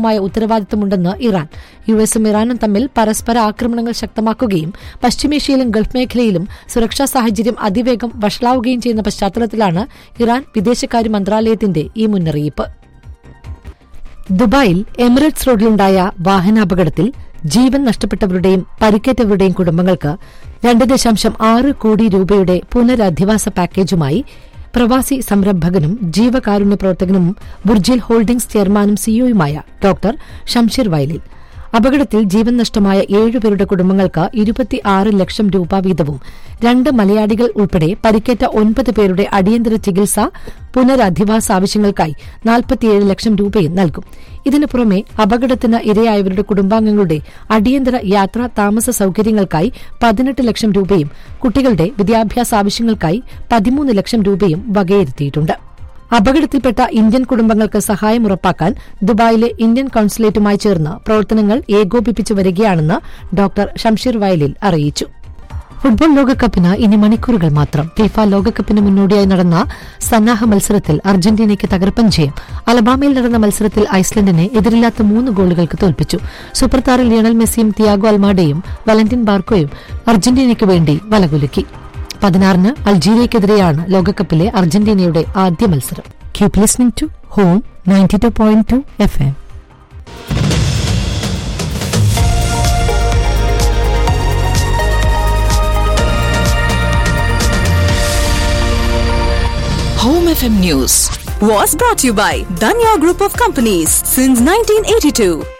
നിർണായകമായ ഉത്തരവാദിത്തമുണ്ടെന്ന് Iran U എസും ഇറാനും തമ്മിൽ പരസ്പര ആക്രമണങ്ങൾ ശക്തമാക്കുകയും പശ്ചിമേഷ്യയിലും ഗൾഫ് മേഖലയിലും സുരക്ഷാ സാഹചര്യം അതിവേഗം വഷളാവുകയും ചെയ്യുന്ന പശ്ചാത്തലത്തിലാണ് ഇറാൻ വിദേശകാര്യ മന്ത്രാലയത്തിന്റെ ഈ മുന്നറിയിപ്പ് ദുബായിൽ എമിറേറ്റ്സ് റോഡിലുണ്ടായ വാഹനാപകടത്തിൽ ജീവൻ നഷ്ടപ്പെട്ടവരുടെയും പരിക്കേറ്റവരുടെയും കുടുംബങ്ങൾക്ക് രണ്ട് ദശാംശം ആറ് കോടി രൂപയുടെ പുനരധിവാസ പാക്കേജുമായി പ്രവാസി സംരംഭകനും ജീവകാരുണ്യ പ്രവർത്തകനും ബുർജിൽ ഹോൾഡിംഗ്സ് ചെയർമാനും സിഇഒയുമായ ഡോക്ടർ ഷംഷീർ വയലിൽ അപകടത്തിൽ ജീവൻ നഷ്ടമായ ഏഴുപേരുടെ കുടുംബങ്ങൾക്ക് ഇരുപത്തിയാറ് ലക്ഷം രൂപ വീതവും രണ്ട് മലയാളികൾ ഉൾപ്പെടെ പരിക്കേറ്റ ഒൻപത് പേരുടെ അടിയന്തര ചികിത്സ പുനരധിവാസ ആവശ്യങ്ങൾക്കായി നാൽപ്പത്തിയേഴ് ലക്ഷം രൂപയും നൽകും ഇതിനു പുറമെ അപകടത്തിന് ഇരയായവരുടെ കുടുംബാംഗങ്ങളുടെ അടിയന്തര യാത്രാ താമസ സൌകര്യങ്ങൾക്കായി പതിനെട്ട് ലക്ഷം രൂപയും കുട്ടികളുടെ വിദ്യാഭ്യാസ ആവശ്യങ്ങൾക്കായി പതിമൂന്ന് ലക്ഷം രൂപയും വകയിരുത്തിയിട്ടുണ്ട് അപകടത്തിൽപ്പെട്ട ഇന്ത്യൻ കുടുംബങ്ങൾക്ക് സഹായം ഉറപ്പാക്കാൻ ദുബായിലെ ഇന്ത്യൻ കോൺസുലേറ്റുമായി ചേർന്ന് പ്രവർത്തനങ്ങൾ ഏകോപിപ്പിച്ചു വരികയാണെന്ന് ഡോക്ടർ ഷംഷീർ വയലിൽ അറിയിച്ചു ഫുട്ബോൾ ലോകകപ്പിന് ഇനി മണിക്കൂറുകൾ മാത്രം ഫിഫ ലോകകപ്പിന് മുന്നോടിയായി നടന്ന സന്നാഹ മത്സരത്തിൽ അർജന്റീനയ്ക്ക് തകർപ്പൻ ജയം അലബാമയിൽ നടന്ന മത്സരത്തിൽ ഐസ്ലൻഡിനെ എതിരില്ലാത്ത മൂന്ന് ഗോളുകൾക്ക് തോൽപ്പിച്ചു സൂപ്പർ താരം ലിയണൽ മെസ്സിയും തിയാഗോ അൽമാഡയും വലന്റിൻ ബാർക്കോയും അർജന്റീനയ്ക്ക് വേണ്ടി വലകുലുക്കി പതിനാറിന് അൾജീരിയയ്ക്കെതിരെയാണ് ലോകകപ്പിലെ അർജന്റീനയുടെ ആദ്യ മത്സരം keep listening to home ninety two point two F M Home FM News was brought to you by Danya Group of Companies since 1982.